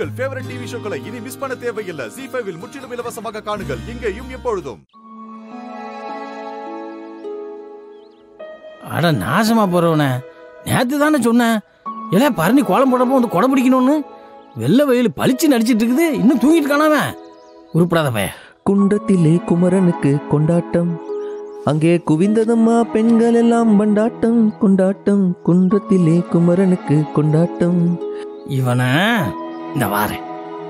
உங்கள் favourite TV ஷோக்களை இனி miss பண்ண தேவையில்லை ஜி ஃபைவில் முற்றிலும் இலவசமாக காணுங்கள் இங்கேயும் எப்பொழுதும் அட நாசமா போறவனே நேத்து தானே சொன்னேன் இல்ல பரணி கோலம் போடப்போ வந்து கொடை பிடிக்கணும்னு வெள்ளை வெயில் பளிச்சு நடிச்சிட்டு இருக்குது இன்னும் தூங்கிட்டு காணாம உருப்படாத பைய குண்டத்திலே குமரனுக்கு கொண்டாட்டம் அங்கே குவிந்ததம்மா பெண்கள் எல்லாம் பண்டாட்டம் கொண்டாட்டம் குன்றத்திலே குமரனுக்கு கொண்டாட்டம் இவன இந்த வாரேன்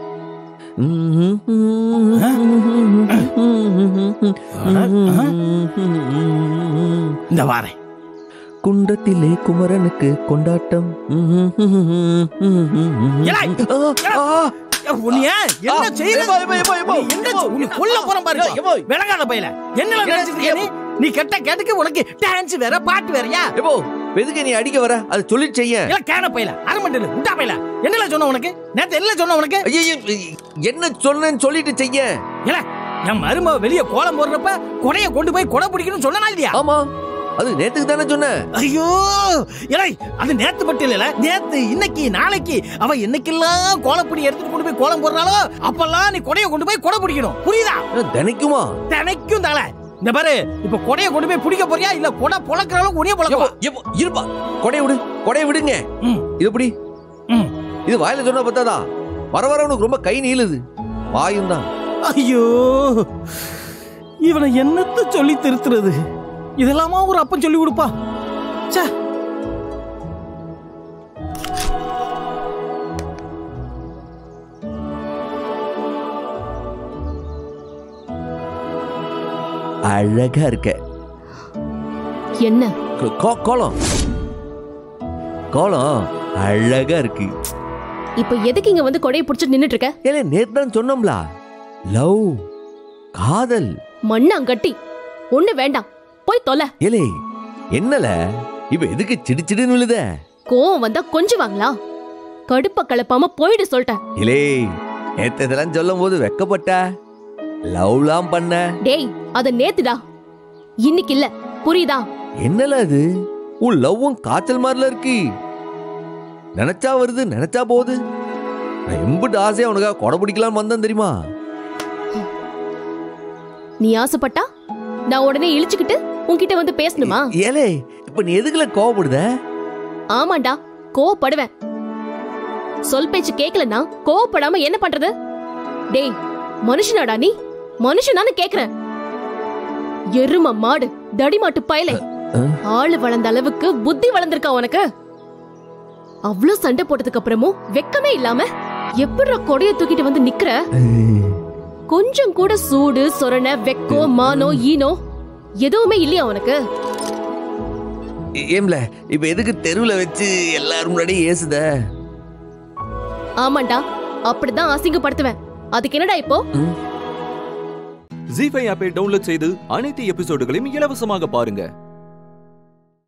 இந்த வாரேன் குன்றத்திலே குமரனுக்கு கொண்டாட்டம் ஏலே, ஆ, ஆ, உன்னைய என்ன ஆ, செய்யற ஏம்மா, ஏம்மா, ஏம்மா, ஏம்மா, நீ என்ன ஏம்மா, உன்னை கொல்ல போறேன் பாரு ஏம்மா. விளங்காத பையல என்ன நினைச்சிட்டு இருக்க நீ நீ கெட்ட கேட்டுக்கு உனக்கு டான்ஸ் வேற பாட்டு வேறயா எப்போ எதுக்கு நீ அடிக்க வர அதை சொல்லி செய்ய இல்ல கேன பையல அரை மண்டல விட்டா பையல என்னல சொன்ன உனக்கு நேத்து என்ன சொன்ன உனக்கு ஐயையோ, என்ன சொன்னேன்னு சொல்லிட்டு செய்ய இல்ல என் மருமக வெளிய கோலம் போடுறப்ப கொடைய கொண்டு போய் கொடை பிடிக்கணும்னு சொன்னா இல்லையா ஆமா அது நேத்துக்கு தானே சொன்னேன் ஐயோ இலை அது நேத்து மட்டும் இல்ல நேத்து இன்னைக்கு நாளைக்கு அவ என்னைக்கெல்லாம் கோலப்பொடி எடுத்துட்டு கொண்டு போய் கோலம் போடுறாளோ அப்பெல்லாம் நீ கொடைய கொண்டு போய் கொடை பிடிக்கணும் புரியுதா தினைக்குமா தினைக்கும் தலை இந்த பாரு இப்ப கொடைய கொண்டு போய் பிடிக்க போறியா இல்ல கொடை பொழக்கிற அளவுக்கு உனிய எப்போ, பொழக்கவா எப்போ, இருப்பா கொடையை விடு கொடையை விடுங்க ம், இது எப்படி ம். இது வாயில சொன்னா பத்தாதா வர வர உனக்கு ரொம்ப கை நீளுது வாயும் தான் ஐயோ இவனை என்னத்த சொல்லி திருத்துறது இதெல்லாமா ஒரு அப்பன் சொல்லி கொடுப்பா ச்சே அழகா இருக்க என்ன கோ- கோ- கோலம் கோலம் அழகா இருக்கு இப்ப எதுக்கு இங்க வந்து கொடையை புடிச்சிட்டு நின்னுட்டு இருக்க ஏலே நேத்து தான் சொன்னோம்ல லவ் காதல் மண்ணாங்கட்டி ஒண்ணு வேண்டாம் போய் தொலை ஏலே என்னல இப்ப எதுக்கு சிடு சிடுன்னு விழுத கோவம் வந்தா கொஞ்சம் வாங்களா கடுப்ப கலப்பாம போயிடு சொல்லிட்டேன் இலே நேத்து இதெல்லாம் சொல்லும் போது வெக்கப்பட்ட லவ்லாம் பண்ண டேய் அது நேத்துடா இன்னைக்கு இல்ல புரியுதா என்னல அது உன் லவ்வும் காய்ச்சல் மாதிரில இருக்கு நினைச்சா வருது நினைச்சா போகுது நான் எம்பிட்டு ஆசையா உனக்காக கொடை பிடிக்கலாம் வந்தேன் தெரியுமா நீ ஆசைப்பட்டா நான் உடனே இழிச்சுக்கிட்டு உன்கிட்ட வந்து பேசணுமா ஏலே இப்ப நீ எதுக்குல கோவப்படுத ஆமாண்டா கோவப்படுவேன் சொல் பேச்சு கேக்கலன்னா கோவப்படாம என்ன பண்றது டேய் மனுஷனாடா நீ மனுஷனான்னு கேக்குறேன் எரும மாடு தடிமாட்டு பயலே அஹ். ஆளு வளர்ந்த அளவுக்கு புத்தி வளர்ந்திருக்கா உனக்கு அவ்ளோ சண்டை போட்டதுக்கு அப்புறமும் வெக்கமே இல்லாம எப்படிடா கொடைய தூக்கிட்டு வந்து நிக்கிற கொஞ்சம் கூட சூடு சொரண வெக்கோ மானோ ஈனோ எதுவுமே இல்லையா உனக்கு ஏம்ல இப்ப எதுக்கு தெருவுல வச்சு எல்லாரும் முன்னாடி ஏசுத ஆமாண்டா அப்படிதான் அசிங்கப்படுத்துவேன் அதுக்கு என்னடா இப்போ ஜி ஃபைவ் ஆப்பை டவுன்லோட் செய்து அனைத்து எபிசோடுகளையும் இலவசமாக பாருங்க